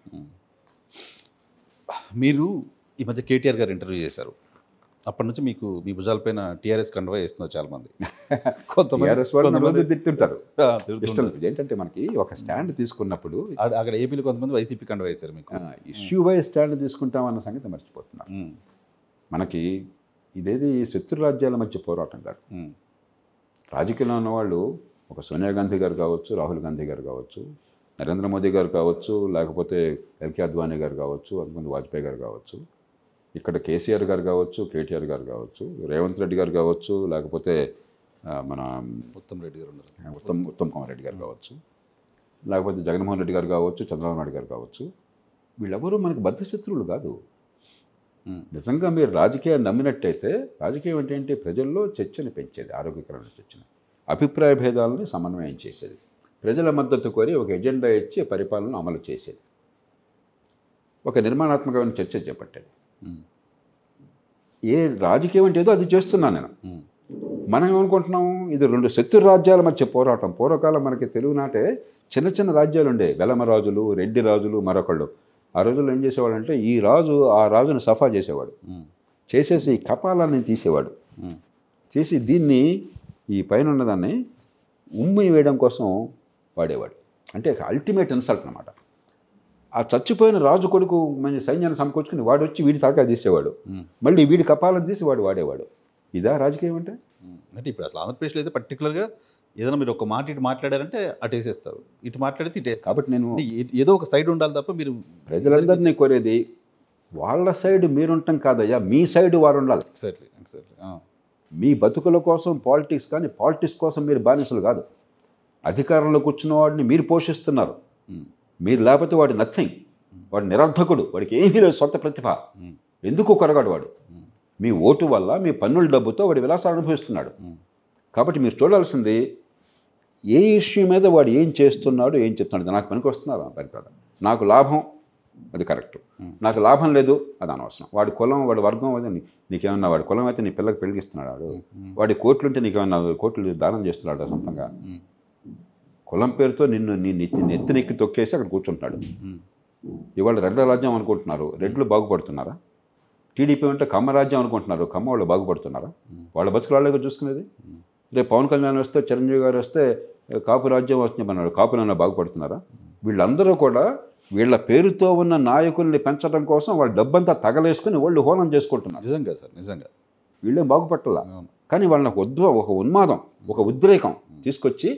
మీరు ఈ మధ్య కేటీఆర్ గారు ఇంటర్వ్యూ చేశారు అప్పటి నుంచి మీకు మీ భుజాలపైన టీఆర్ఎస్ కండువా వేస్తున్నారు చాలా మంది టీఆర్ఎస్ వాళ్ళు కొంతమంది నలుగురు తిట్టుంటారు ఆ, ఇష్టం తిడుతుంటారు. లేదు. ఏంటంటే మనకి ఒక స్టాండ్ తీసుకున్నప్పుడు అక్కడ- అక్కడ ఏపీలో కొంతమంది వైసీపీ కండువా వేశారు మీకు ఇష్యూ వై స్టాండ్ తీసుకుంటామన్న సంగతి మర్చిపోతున్నారు ఉమ్, మనకి ఇదేది శత్రు రాజ్యాల మధ్య పోరాటం కాదు ఉమ్, రాజకీయంలో ఉన్నవాళ్ళు ఒక సోనియా గాంధీ గారు కావచ్చు రాహుల్ గాంధీ గారు కావచ్చు నరేంద్ర మోదీ గారు కావచ్చు లేకపోతే ఎల్కే అద్వానీ గారు కావచ్చు అంతమంది వాజ్పేయి గారు కావచ్చు ఇక్కడ కేసీఆర్ గారు కావచ్చు కేటీఆర్ గారు కావచ్చు రేవంత్ రెడ్డి గారు కావచ్చు లేకపోతే ఆ, మన ఉత్తమ్ రెడ్డి గారు ఉన్నారు ఉత్తమ్ ఉత్తమ్ కుమార్ రెడ్డి గారు కావచ్చు లేకపోతే జగన్మోహన్ రెడ్డి గారు కావచ్చు చంద్రబాబు నాయుడు గారు కావచ్చు వీళ్ళెవరూ మనకి బద్ధశత్రువులు కాదు ఉమ్, నిజంగా మీరు రాజకీయాన్ని నమ్మినట్టయితే రాజకీయం ఏంటంటే ప్రజల్లో చర్చని పెంచేది ఆరోగ్యకరమైన చర్చని అభిప్రాయ భేదాలని సమన్వయం చేసేది ప్రజల మద్దతు కోరి ఒక ఎజెండా ఇచ్చి పరిపాలన అమలు చేసేది ఒక నిర్మాణాత్మకమైన చర్చ చేపట్టేది ఉమ్, ఏ రాజకీయం అంటే ఏదో అది చేస్తున్నాను నేను ఉమ్, మనం ఏమనుకుంటున్నాం ఇది రెండు శత్రు రాజ్యాల మధ్య పోరాటం పూర్వకాలం మనకి తెలుగు నాటే చిన్న చిన్న రాజ్యాలు ఉండే వెలమ రాజులు రెడ్డి రాజులు మరొకళ్ళు ఆ రోజుల్లో ఏం చేసేవాడు అంటే ఈ రాజు ఆ రాజును సఫా చేసేవాడు ఉమ్, చేసేసి ఈ కపాలాన్ని తీసేవాడు ఉమ్, చేసి దీన్ని ఈ పైన ఉన్నదాన్ని ఉమ్మి వేయడం కోసం వాడేవాడు అంటే అల్టిమేట్ ఇన్సల్ట్ అనమాట ఆ చచ్చిపోయిన రాజు కొడుకు మంచి సైన్యాన్ని సమకూర్చుకుని వాడు వచ్చి వీడి తలకాయ తీసేవాడు ఉమ్, మళ్ళీ వీడి కపాలం తీసి వాడు వాడేవాడు ఇదా రాజకీయం అంటే ఉమ్. అంటే ఇప్పుడు అసలు ఆంధ్రప్రదేశ్లో అయితే పర్టికులర్గా ఏదైనా మీరు ఒక మాట ఇటు మాట్లాడారంటే అటు వేసేస్తారు ఇటు మాట్లాడితే ఇటు వేస్తారు కాబట్టి నేను అంటే ఏ- ఏదో ఒక సైడ్ ఉండాలి తప్ప మీరు ప్రజలందరినీ కోరేది వాళ్ళ సైడ్ మీరుంటాం కాదయ్యా మీ సైడ్ వారు ఉండాలి ఎగ్జాక్ట్లీ ఎగ్జాక్ట్లీ మీ బతుకుల కోసం పాలిటిక్స్ కానీ పాలిటిక్స్ కోసం మీరు బానిసలు కాదు అధికారంలో కూర్చున్న వాడిని మీరు పోషిస్తున్నారు మీరు లేకపోతే వాడు నథింగ్ వాడు నిరర్ధకుడు వాడికి ఏమీ లేదు సొంత ప్రతిభ ఎందుకు కొరగాడు వాడు మీ ఓటు వల్ల మీ పన్నుల డబ్బుతో వాడి విలాసాలు అనుభవిస్తున్నాడు కాబట్టి మీరు చూడాల్సింది ఏ ఇష్యూ మీద వాడు ఏం చేస్తున్నాడు ఏం చెప్తున్నాడు నాకు పనికి వస్తున్నారా పనికి రాదా నాకు లాభం అది కరెక్ట్ నాకు లాభం లేదు అది అనవసరం వాడి కులం వాడి వర్గం అది నీ- నీకేమన్నా వాడి కులం అయితే నీ పిల్లకి పెళ్ళిస్తున్నాడు వాడు వాడి కోట్లుంటే నీకేమన్నా కోట్లు దానం చేస్తున్నాడు సొంతంగా కులం పేరుతో నిన్ను నీ నెత్తి నెత్తినెక్కి తొక్కేసి అక్కడ కూర్చుంటున్నాడు ఇవాళ రెడ్ల రాజ్యం అనుకుంటున్నారు రెడ్లు బాగుపడుతున్నారా టీడీపీ అంటే కమ్మ రాజ్యం అనుకుంటున్నారు కమ్మ వాళ్ళు బాగుపడుతున్నారా వాళ్ళ బతుకులు వాళ్ళే చూసుకునేది రేపు పవన్ కళ్యాణ్ వస్తే చిరంజీవి గారు వస్తే ఏ, కాపు రాజ్యం వస్తుంది అన్నాడు కాపులన్నా బాగుపడుతున్నారా వీళ్ళందరూ కూడా వీళ్ళ పేరుతో ఉన్న నాయకుల్ని పెంచడం కోసం వాళ్ళ డబ్బంతా తగలేసుకుని వాళ్ళు హోనం చేసుకుంటున్నారు నిజంగా సార్ నిజంగా వీళ్ళేం బాగుపట్టాల అవును కానీ వాళ్ళని ఒక ఉద్వ ఒక ఉన్మాదం ఒక ఉద్రేకం తీసుకొచ్చి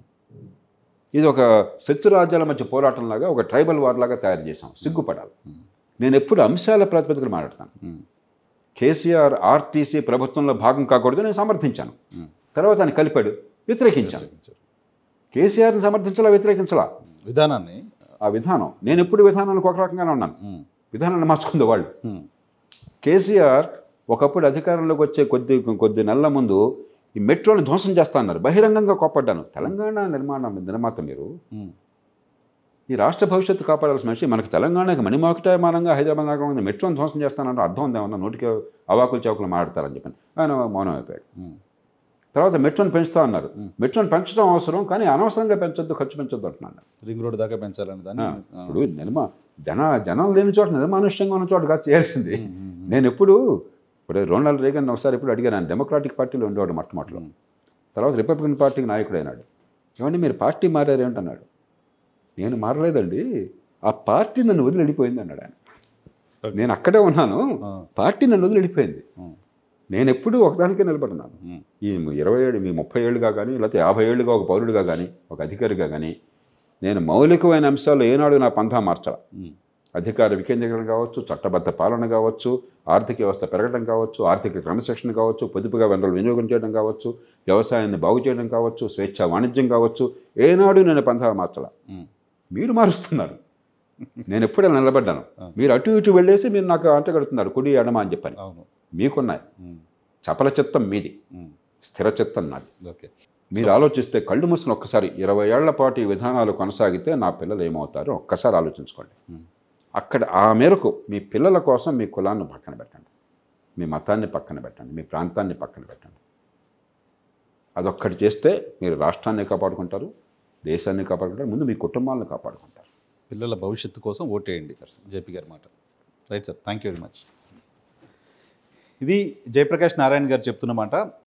ఇది ఒక శత్రు రాజ్యాల మధ్య పోరాటంలాగా ఒక ట్రైబల్ వార్ లాగా తయారు చేశాం సిగ్గుపడాలి నేను ఎప్పుడు అంశాల ప్రాతిపదికన మాట్లాడతాను ఉమ్, కేసీఆర్ ఆర్టీసీ ప్రభుత్వంలో భాగం కాకూడదు నేను సమర్థించాను ఉమ్. తర్వాత ఆయన కలిపాడు వ్యతిరేకించాను వ్యతిరేకించారు. కేసీఆర్ని సమర్థించాలా వ్యతిరేకించాలా విధానాన్ని ఆ విధానం నేను ఎప్పుడు విధానానికి ఒక రకంగానే ఉన్నాను ఉమ్, విధానాన్ని మార్చుకుంది వాళ్ళు ఉమ్, కేసీఆర్ ఒకప్పుడు అధికారంలోకి వచ్చే కొద్ది కొద్ది నెలల ముందు ఈ మెట్రోని ధ్వంసం చేస్తా అన్నారు బహిరంగంగా కోపడ్డాను తెలంగాణ నిర్మాణం నిర్మాత మీరు ఉమ్, ఈ రాష్ట్ర భవిష్యత్తు కాపాడాల్సిన విషయం మనకు తెలంగాణకి మణిమాకుటాయమానంగా హైదరాబాద్ నగరం మెట్రోని ధ్వంసం చేస్తానంటే అర్థం ఉందేమన్నా నోటికి అవాకులు చౌకులు మాట్లాడతారని చెప్పాను ఆయన మౌనం అయిపోయాడు ఉమ్, తర్వాత మెట్రోని పెంచుతా అన్నారు మెట్రోని పెంచడం అవసరం కానీ అనవసరంగా పెంచొద్దు ఖర్చు పెంచొద్దు అంటున్నాను రింగ్ రోడ్ దాకా పెంచాలని దాన్ని ఆ, ఆ, ఇప్పుడు నిర్మా జన జనం లేని చోట నిర్మానుష్యంగా ఉన్న చోట కాదు చేయాల్సింది ఉమ్, ఉమ్, నేను ఎప్పుడు ఇప్పుడు రొనాల్డ్ రేగన్ ఒకసారి ఇప్పుడు అడిగాను ఆయన డెమోక్రాటిక్ పార్టీలో ఉండేవాడు మొట్టమొదటిలో తర్వాత రిపబ్లికన్ పార్టీకి నాయకుడు అయినాడు ఏమండి మీరు పార్టీ మారారు ఏమిటన్నాడు నేను మారలేదండి ఆ పార్టీ నన్ను వదిలి వెళ్ళిపోయింది అన్నాడు ఆయన నేను అక్కడే ఉన్నాను ఆ, పార్టీ నన్ను వదిలి వెళ్ళిపోయింది ఉమ్, నేను ఎప్పుడూ ఒకదానికే నిలబడినాను ఉమ్, ఈ ఇరవై ఏడు మీ ముప్పై ఏళ్ళుగా కానీ లేకపోతే యాభై ఏళ్ళుగా ఒక పౌరుడిగా కానీ ఒక అధికారిగా కానీ నేను మౌలికమైన అంశాలు ఏనాడు నా పంథా మార్చాల ఉమ్, అధికార వికేంద్రీకరణ కావచ్చు చట్టబద్ధ పాలన కావచ్చు ఆర్థిక వ్యవస్థ పెరగడం కావచ్చు ఆర్థిక క్రమశిక్షణ కావచ్చు పొదుపుగా వనరులు వినియోగం చేయడం కావచ్చు వ్యవసాయాన్ని బాగు చేయడం కావచ్చు స్వేచ్ఛ వాణిజ్యం కావచ్చు ఏనాడు నేను పంథా మార్చాల ఉమ్, మీరు మారుస్తున్నారు నేను ఎప్పుడూ నిలబడ్డాను మీరు అటు ఇటు వెళ్ళేసి మీరు నాకు అంటగడుతున్నారు కుడి ఎడమ అని చెప్పని అవును మీకున్నాయి ఉమ్, చపల చిత్తం మీది ఉమ్, స్థిర చిత్తం నాది ఓకే మీరు ఆలోచిస్తే కళ్ళు మూసుకుని ఒక్కసారి ఇరవై ఏళ్ల పాటు ఈ విధానాలు కొనసాగితే నా పిల్లలు ఏమవుతారో ఒక్కసారి ఆలోచించుకోండి అక్కడ ఆ మేరకు మీ పిల్లల కోసం మీ కులాన్ని పక్కన పెట్టండి మీ మతాన్ని పక్కన పెట్టండి మీ ప్రాంతాన్ని పక్కన పెట్టండి అదొక్కటి చేస్తే మీరు రాష్ట్రాన్ని కాపాడుకుంటారు దేశాన్ని కాపాడుకుంటారు ముందు మీ కుటుంబాలను కాపాడుకుంటారు పిల్లల భవిష్యత్తు కోసం ఓటేయండి జేపీ గారి మాట right sir thank you very much ఇది జయప్రకాష్ నారాయణ గారు చెప్తున్నమాట